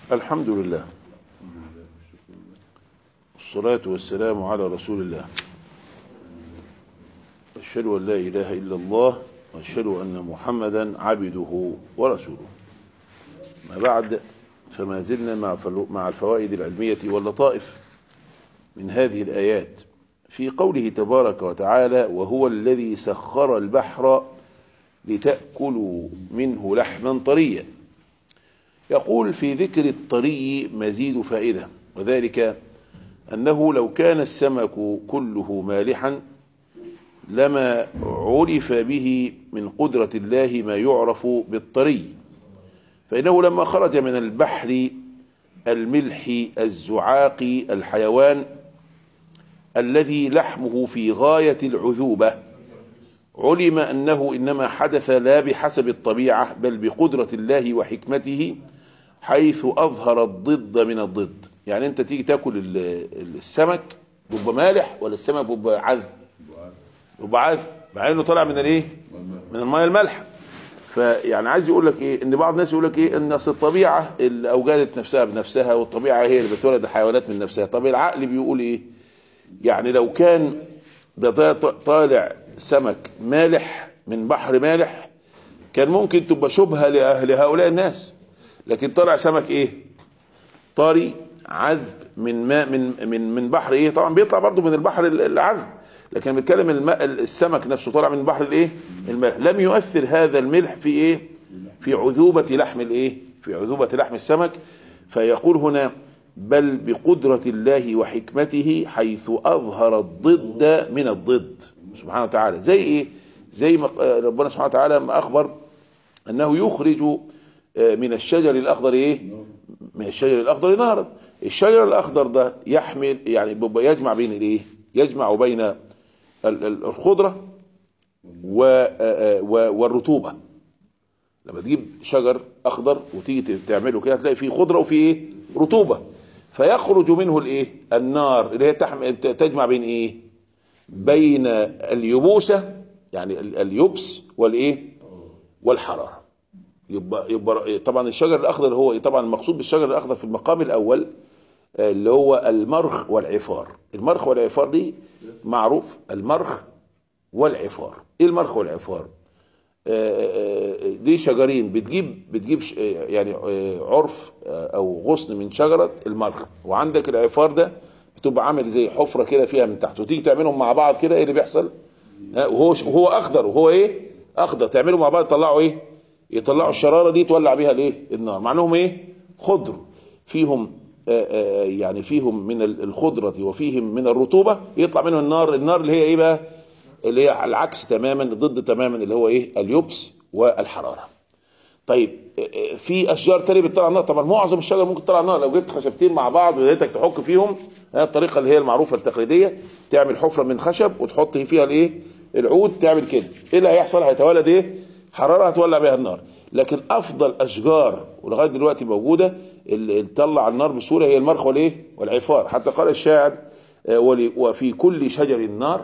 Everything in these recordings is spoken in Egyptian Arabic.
الحمد لله والصلاة والسلام على رسول الله أشهد أن لا إله إلا الله وأشهد أن محمدا عبده ورسوله ما بعد فما زلنا مع فلو- مع الفوائد العلمية واللطائف من هذه الآيات في قوله تبارك وتعالى وهو الذي سخر البحر لتأكلوا منه لحما طريا يقول في ذكر الطري مزيد فائدة وذلك أنه لو كان السمك كله مالحا لما عرف به من قدرة الله ما يعرف بالطري فإنه لما خرج من البحر الملح الزعاق الحيوان الذي لحمه في غاية العذوبة علم أنه إنما حدث لا بحسب الطبيعة بل بقدرة الله وحكمته حيث أظهر الضد من الضد يعني أنت تيجي تاكل ال- السمك بيبقى مالح ولا السمك بيبقى عذب بيبقى عذب مع انه طالع من الايه من الميه المالحه فيعني عايز يقول لك ايه ان بعض الناس يقول لك ايه ان اصل الطبيعه اللي اوجدت نفسها بنفسها والطبيعه هي اللي بتولد الحيوانات من نفسها طب العقل بيقول ايه يعني لو كان ده ده طالع سمك مالح من بحر مالح كان ممكن تبقى شبهه لأهل هؤلاء الناس لكن طالع سمك ايه طري عذب من ماء من من من بحر ايه طبعا بيطلع برضو من البحر ال- العذب لكن بيتكلم الماء السمك نفسه طالع من بحر الايه الملح لم يؤثر هذا الملح في ايه في عذوبة لحم الايه في عذوبة لحم السمك فيقول هنا بل بقدرة الله وحكمته حيث أظهر الضد من الضد سبحانه وتعالى زي ايه زي ما آه، ربنا سبحانه وتعالى ما أخبر أنه يخرج آه، من الشجر الأخضر ايه من الشجر الأخضر نارا الشجر الأخضر ده يحمل يعني بيبقى يجمع بين الايه يجمع بين ال- ال- الخضرة و- آه، آه، و- والرطوبة لما تجيب شجر اخضر وتيجي تعمله كده هتلاقي فيه خضره وفيه ايه رطوبه فيخرج منه الايه النار اللي هي تحم... تجمع بين ايه بين اليبوسه يعني ال- اليبس والايه والحراره يبقى يبقى طبعا الشجر الاخضر هو إيه؟ طبعا المقصود بالشجر الاخضر في المقام الاول آه، اللي هو المرخ والعفار المرخ والعفار دي معروف المرخ والعفار ايه المرخ والعفار دي شجرين بتجيب بتجيب ش- يعني عرف او غصن من شجره المرخ وعندك العفار ده بتبقى عامل زي حفره كده فيها من تحت وتيجي تعملهم مع بعض كده ايه اللي بيحصل؟ ها، وهو وهو اخضر وهو ايه؟ اخضر تعملهم مع بعض يطلعوا ايه؟ يطلعوا الشراره دي تولع بيها الايه؟ النار مع انهم ايه؟ خضر فيهم آه، آه، يعني فيهم من ال- الخضره وفيهم من الرطوبه يطلع منهم النار النار اللي هي ايه بقى؟ اللي هي العكس تماما ضد تماما اللي هو ايه اليبس والحراره طيب اه، في اشجار تانية بتطلع نار طبعا معظم الشجر ممكن تطلع نار لو جبت خشبتين مع بعض ولقيتك تحك فيهم ها، الطريقه اللي هي المعروفه التقليديه تعمل حفره من خشب وتحط فيها الايه العود تعمل كده ايه اللي هيحصل هيتولد ايه حراره هتولع بيها النار لكن افضل اشجار ولغايه دلوقتي موجوده اللي اللي تطلع النار بسهوله هي المرخ والايه والعفار حتى قال الشاعر اه، ولي- وفي كل شجر نار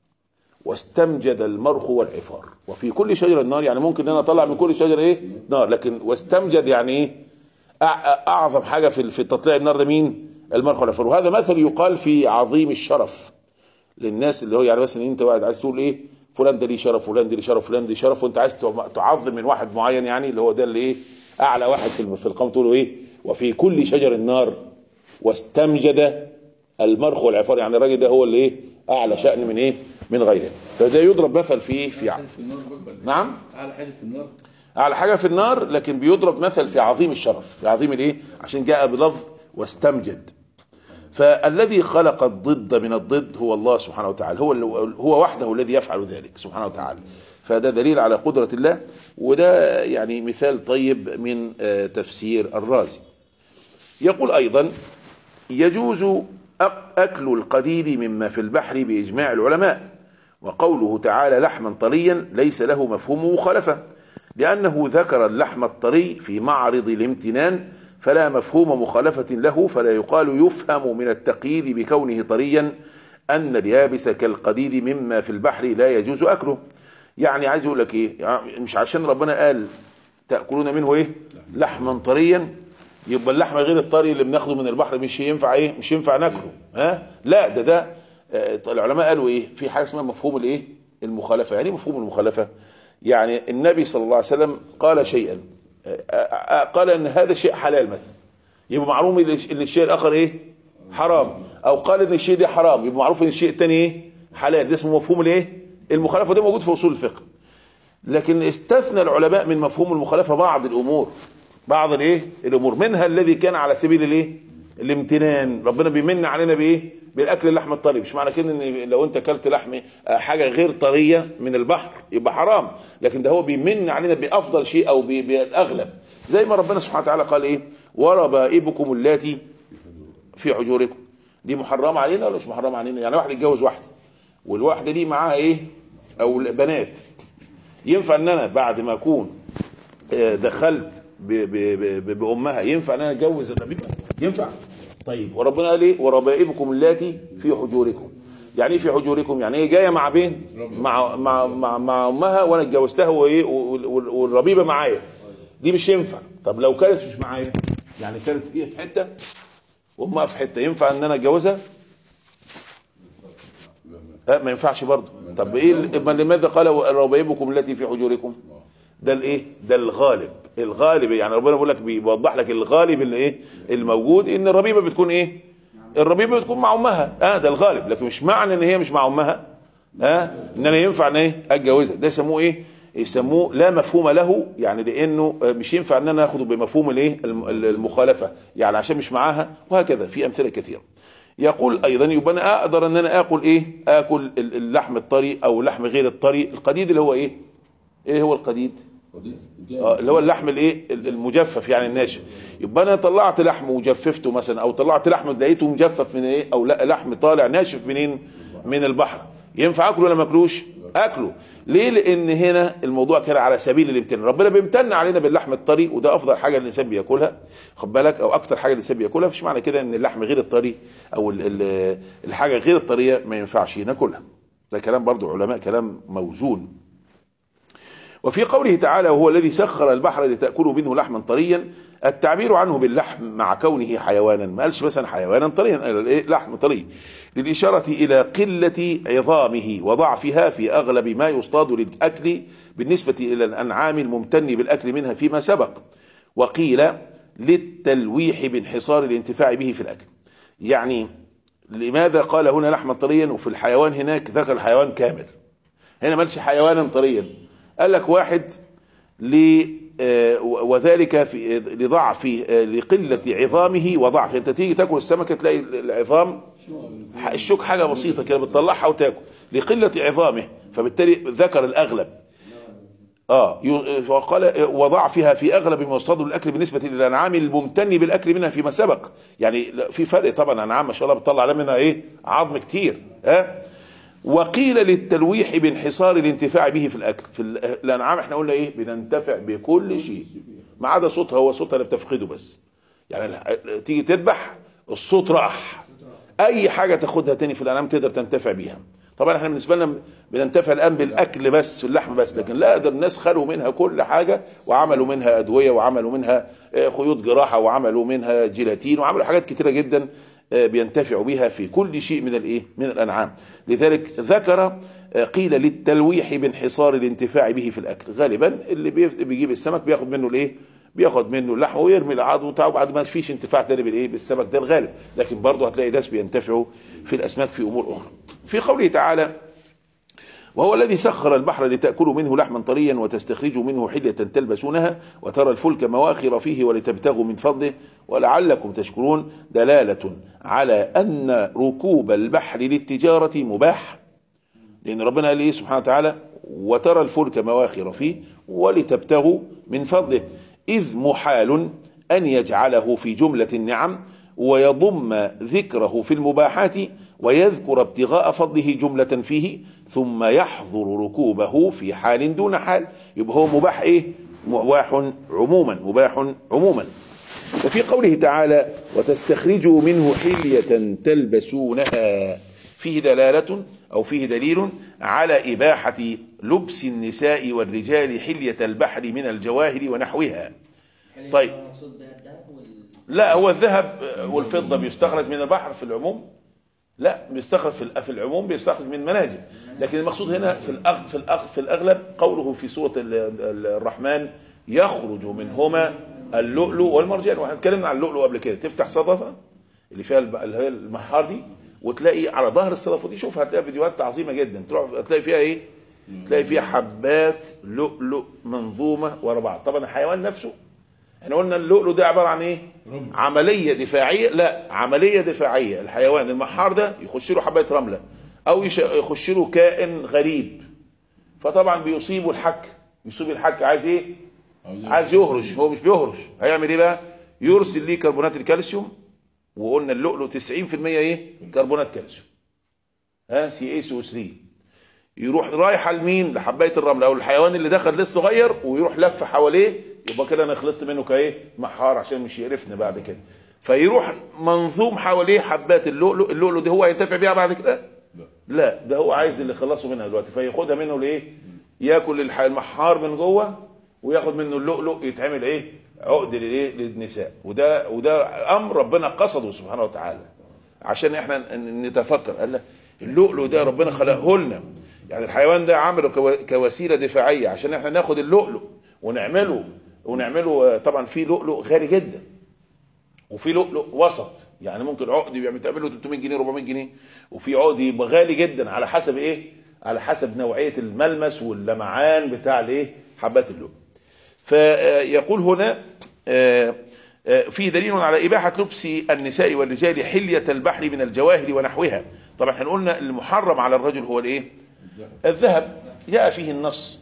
واستمجد المرخ والعفار وفي كل شجرة نار يعني ممكن ان انا اطلع من كل شجرة ايه نار لكن واستمجد يعني ايه أع- اعظم حاجة في في تطليع النار ده مين المرخ والعفار وهذا مثل يقال في عظيم الشرف للناس اللي هو يعني مثلا انت واحد عايز تقول ايه فلان ده ليه شرف فلان ده ليه شرف فلان ده ليه شرف وانت عايز تعم- تعظم من واحد معين يعني اللي هو ده اللي ايه اعلى واحد في الم- في القوم تقول له ايه وفي كل شجر النار واستمجد المرخ والعفار يعني الراجل ده هو اللي ايه اعلى شأن من ايه من غيره فده يضرب مثل في في ع- حاجه في النار بقى نعم اعلى حاجه في النار اعلى حاجه في النار لكن بيضرب مثل في عظيم الشرف في عظيم الايه عشان جاء بلفظ واستمجد فالذي خلق الضد من الضد هو الله سبحانه وتعالى هو اللي- هو وحده الذي يفعل ذلك سبحانه وتعالى فده دليل على قدرة الله وده يعني مثال طيب من آه، تفسير الرازي يقول أيضا يجوز أك- أكل القديد مما في البحر بإجماع العلماء وقوله تعالى لحما طريا ليس له مفهوم مخالفة لأنه ذكر اللحم الطري في معرض الامتنان فلا مفهوم مخالفة له فلا يقال يفهم من التقييد بكونه طريا أن اليابس كالقديد مما في البحر لا يجوز أكله يعني عايز يقول لك إيه يعني مش عشان ربنا قال تأكلون منه إيه لحما طريا يبقى اللحم غير الطري اللي بناخده من البحر مش ينفع ايه مش ينفع ناكله ها لا ده ده آه، العلماء قالوا ايه في حاجه اسمها مفهوم الايه المخالفه يعني ايه مفهوم المخالفه يعني النبي صلى الله عليه وسلم قال شيئا آه، آه، آه، قال ان هذا شيء حلال مثلا يبقى معلوم ان ان الشيء الاخر ايه حرام او قال ان الشيء ده حرام يبقى معروف ان الشيء الثاني ايه حلال ده اسمه مفهوم الايه المخالفه ده موجود في اصول الفقه لكن استثنى العلماء من مفهوم المخالفه بعض الامور بعض الايه الامور منها الذي كان على سبيل الايه الامتنان ربنا بيمن علينا بايه بالاكل اللحم الطري مش معنى كده ان لو انت اكلت لحم آه، حاجه غير طريه من البحر يبقى حرام لكن ده هو بيمن علينا بافضل شيء او ب- بالاغلب زي ما ربنا سبحانه وتعالى قال ايه وربائبكم اللاتي في حجوركم دي محرمه علينا ولا مش محرمه علينا يعني واحد يتجوز واحده والواحده دي معاها ايه او بنات ينفع ان انا بعد ما اكون آه، دخلت ب- ب- ب- بامها ينفع ان انا اتجوز الربيبه ينفع طيب وربنا قال ايه وربائبكم اللاتي في حجوركم يعني ايه في حجوركم يعني ايه جايه مع بين مع مع مع, مع امها وانا اتجوزتها وايه وال- وال- والربيبه معايا دي مش ينفع طب لو كانت مش معايا يعني كانت هي في حته وامها في حته ينفع ان انا اتجوزها لا ما ينفعش برضه طب ايه ال- ما لماذا قال ربائبكم التي في حجوركم ده الايه ده الغالب الغالب يعني ربنا بيقول لك بيوضح لك الغالب اللي ايه الموجود ان الربيبه بتكون ايه الربيبه بتكون مع امها اه ده الغالب لكن مش معنى ان هي مش مع امها اه ان انا ينفع ان ايه اتجوزها ده يسموه ايه يسموه لا مفهوم له يعني لانه آه، مش ينفع ان انا اخده بمفهوم الايه الم- المخالفه يعني عشان مش معاها وهكذا في امثله كثيره يقول ايضا يبقى انا اقدر ان انا اكل ايه اكل ال- اللحم الطري او لحم غير الطري القديد اللي هو ايه ايه هو القديد آه، اللي هو اللحم الايه ال- المجفف يعني الناشف يبقى انا طلعت لحم وجففته مثلا او طلعت لحم لقيته مجفف من ايه او لا لحم طالع ناشف منين من البحر ينفع اكله ولا ما اكلوش اكله ليه لان هنا الموضوع كان على سبيل الامتنان ربنا بيمتن علينا باللحم الطري وده افضل حاجه الانسان بياكلها خد بالك او اكتر حاجه الانسان بياكلها مش معنى كده ان اللحم غير الطري او ال- ال- الحاجه غير الطريه ما ينفعش ناكلها ده كلام برضو علماء كلام موزون وفي قوله تعالى وهو الذي سخر البحر لتأكلوا منه لحما طريا التعبير عنه باللحم مع كونه حيوانا ما قالش مثلا حيوانا طريا قال إيه؟ لحم طري للإشارة إلى قلة عظامه وضعفها في أغلب ما يصطاد للأكل بالنسبة إلى الأنعام الممتن بالأكل منها فيما سبق وقيل للتلويح بانحصار الانتفاع به في الأكل يعني لماذا قال هنا لحما طريا وفي الحيوان هناك ذكر الحيوان كامل هنا ما قالش حيوانا طريا قال لك واحد ل آه، وذلك في لضعف آه، لقله عظامه وضعف انت تيجي تاكل السمكه تلاقي العظام الشوك حاجه بسيطه كده بتطلعها وتاكل لقله عظامه فبالتالي ذكر الاغلب اه ي- وقال وضعفها في اغلب ما يصطاد الاكل بالنسبه للانعام الممتن بالاكل منها فيما سبق يعني لا، في فرق طبعا انعام ما شاء الله بتطلع منها ايه عظم كتير ها آه؟ وقيل للتلويح بانحصار الانتفاع به في الاكل في ال- الانعام احنا قلنا ايه بننتفع بكل شيء ما عدا صوتها هو صوتها اللي بتفقده بس يعني ال- تيجي تذبح الصوت راح اي حاجه تاخدها تاني في الانعام تقدر تنتفع بيها طبعا احنا بالنسبه لنا بننتفع الان بالاكل بس واللحم بس لكن لا ده الناس خلوا منها كل حاجه وعملوا منها ادويه وعملوا منها آه، خيوط جراحه وعملوا منها جيلاتين وعملوا حاجات كتيره جدا آه، بينتفعوا بها في كل شيء من الايه من الانعام لذلك ذكر آه، قيل للتلويح بانحصار الانتفاع به في الاكل غالبا اللي بيف- بيجيب السمك بياخد منه الايه بياخد منه اللحم ويرمي العظم بتاعه بعد ما فيش انتفاع تاني بالايه بالسمك ده الغالب لكن برضه هتلاقي ناس بينتفعوا في الاسماك في امور اخرى في قوله تعالى وهو الذي سخر البحر لتأكلوا منه لحما طريا وتستخرجوا منه حلية تلبسونها وترى الفلك مواخر فيه ولتبتغوا من فضله ولعلكم تشكرون دلالة على أن ركوب البحر للتجارة مباح لأن ربنا قال إيه سبحانه وتعالى وترى الفلك مواخر فيه ولتبتغوا من فضله إذ محال أن يجعله في جملة النعم ويضم ذكره في المباحات ويذكر ابتغاء فضله جملة فيه ثم يحظر ركوبه في حال دون حال يبقى هو مباح ايه مباح عموما مباح عموما وفي قوله تعالى وتستخرجوا منه حلية تلبسونها فيه دلالة أو فيه دليل على إباحة لبس النساء والرجال حلية البحر من الجواهر ونحوها طيب. المقصود بها الذهب وال لا هو الذهب والفضة بيستخرج من البحر في العموم لا بيستخرج في الأ- في العموم بيستخرج من مناجم لكن المقصود هنا في الأغ في الأغ في الأغلب قوله في سورة ال- ال- الرحمن يخرج منهما اللؤلؤ والمرجان واحنا اتكلمنا عن اللؤلؤ قبل كده تفتح صدفة اللي فيها الب- اللي هي المحار دي وتلاقي على ظهر الصدفة دي شوف هتلاقي فيديوهات عظيمة جدا تروح هتلاقي فيها ايه تلاقي فيها حبات لؤلؤ منظومة ورا بعض طبعا الحيوان نفسه احنا قلنا اللؤلؤ ده عباره عن ايه؟ عمليه دفاعيه لا عمليه دفاعيه الحيوان المحار ده يخش له حبايه رمله او يش- يخش له كائن غريب فطبعا بيصيبه الحك يصيب الحك عايز ايه؟ عايز يهرش هو مش بيهرش هيعمل ايه بقى؟ يرسل ليه كربونات الكالسيوم وقلنا اللؤلؤ 90% ايه؟ كربونات كالسيوم ها سي اي سي 3 يروح رايح على مين لحبايه الرمل او الحيوان اللي دخل لسه صغير ويروح لف حواليه يبقى كده انا خلصت منه كايه محار عشان مش يقرفني بعد كده فيروح منظوم حواليه حبات اللؤلؤ اللؤلؤ دي هو هينتفع بيها بعد كده لا ده هو عايز اللي يخلصه منها دلوقتي فياخدها منه لايه ياكل الح- المحار من جوه وياخد منه اللؤلؤ يتعمل ايه عقد للايه للنساء وده وده امر ربنا قصده سبحانه وتعالى عشان احنا ن- نتفكر قال لك اللؤلؤ ده ربنا خلقه لنا يعني الحيوان ده عمله كو- كوسيله دفاعيه عشان احنا ناخد اللؤلؤ ونعمله ونعمله آه، طبعا في لؤلؤ غالي جدا وفي لؤلؤ وسط يعني ممكن عقد يبقى تعمل له 300 جنيه 400 جنيه وفي عقد يبقى غالي جدا على حسب ايه على حسب نوعيه الملمس واللمعان بتاع الايه حبات اللؤلؤ فيقول هنا آه، آه، في دليل على إباحة لبس النساء والرجال حلية البحر من الجواهر ونحوها طبعا احنا قلنا المحرم على الرجل هو الايه الذهب جاء فيه النص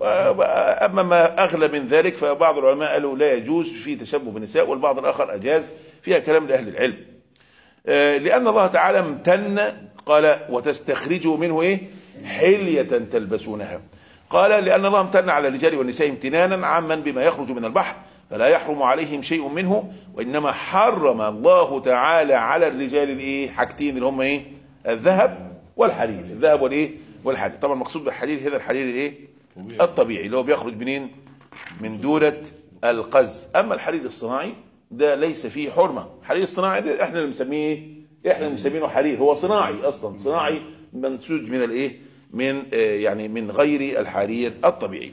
أما ما أغلى من ذلك فبعض العلماء قالوا لا يجوز في تشبه بالنساء والبعض الآخر أجاز فيها كلام لأهل العلم آه، لأن الله تعالى امتن قال وتستخرجوا منه إيه حلية تلبسونها قال لأن الله امتن على الرجال والنساء امتنانا عاما بما يخرج من البحر فلا يحرم عليهم شيء منه وإنما حرم الله تعالى على الرجال الإيه حاجتين اللي هم إيه الذهب والحرير الذهب والإيه والحرير طبعا المقصود بالحرير هنا الحرير الإيه الطبيعي اللي هو بيخرج منين من دورة القز أما الحرير الصناعي ده ليس فيه حرمة الحرير الصناعي ده احنا اللي بنسميه ايه احنا اللي مسمينه حرير هو صناعي اصلا صناعي منسوج من الايه من آه يعني من غير الحرير الطبيعي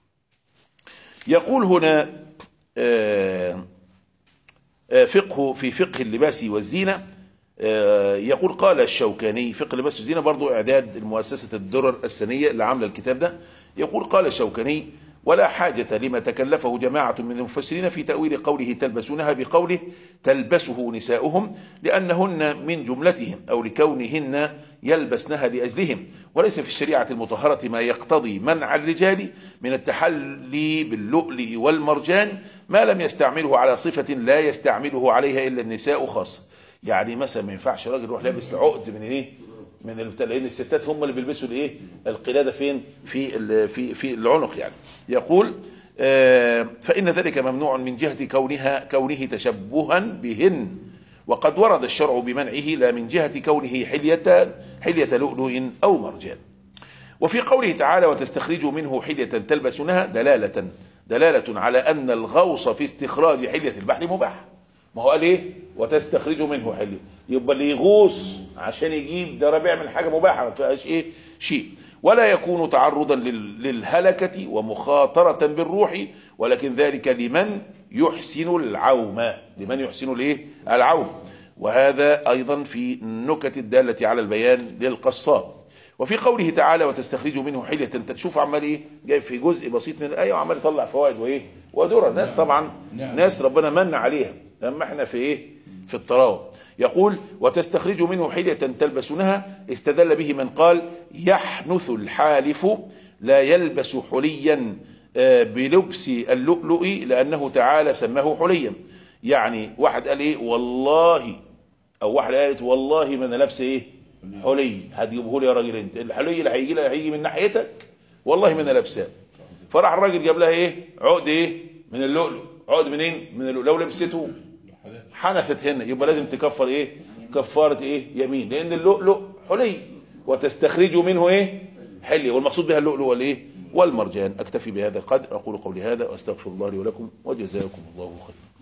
يقول هنا آه آه فقه في فقه اللباس والزينة آه يقول قال الشوكاني فقه اللباس والزينة برضو إعداد المؤسسة الدرر السنية اللي عاملة الكتاب ده يقول قال الشوكاني ولا حاجة لما تكلفه جماعة من المفسرين في تأويل قوله تلبسونها بقوله تلبسه نساؤهم لأنهن من جملتهم أو لكونهن يلبسنها لأجلهم وليس في الشريعة المطهرة ما يقتضي منع الرجال من التحلي باللؤلؤ والمرجان ما لم يستعمله على صفة لا يستعمله عليها إلا النساء خاصة يعني مثلا ما ينفعش راجل يروح لابس عقد من ايه من البتاع لان الستات هم اللي بيلبسوا الايه القلاده فين في ال- في في العنق يعني يقول آه، فان ذلك ممنوع من جهه كونها كونه تشبها بهن وقد ورد الشرع بمنعه لا من جهه كونه حليه حليه لؤلؤ او مرجان وفي قوله تعالى وتستخرجوا منه حلية تلبسونها دلالة دلالة على أن الغوص في استخراج حلية البحر مباح ما هو قال ايه وتستخرجوا منه حلية يبقى اللي يغوص عشان يجيب ده بيعمل حاجة مباحة ما فيهاش ايه شيء ولا يكون تعرضا لل- للهلكة ومخاطرة بالروح ولكن ذلك لمن يحسن العوم لمن يحسن الايه العوم وهذا ايضا في النكت الدالة على البيان للقصاب وفي قوله تعالى وتستخرجوا منه حلية تشوف عمال ايه جاي في جزء بسيط من الآية وعمال يطلع فوائد وايه ودرر ناس طبعا نعم. ناس ربنا من عليها اما احنا في ايه في الطراوة يقول وتستخرجوا منه حلية تلبسونها استدل به من قال يحنث الحالف لا يلبس حليا آه، بلبس اللؤلؤ لأنه تعالى سماه حليا يعني واحد قال ايه والله او واحده قالت والله ما انا لابسه ايه حلي هتجيبه لي يا راجل انت الحلي اللي هيجي لها هيجي من ناحيتك والله ما انا لابساه فراح الراجل جاب لها ايه عقد ايه من اللؤلؤ عقد منين من اللؤلؤ لو لبسته حنفت هنا يبقى لازم تكفر ايه كفاره ايه يمين لان اللؤلؤ حلي وتستخرجوا منه ايه حلي والمقصود بها اللؤلؤ والايه والمرجان اكتفي بهذا القدر اقول قولي هذا واستغفر الله لي ولكم وجزاكم الله خيرا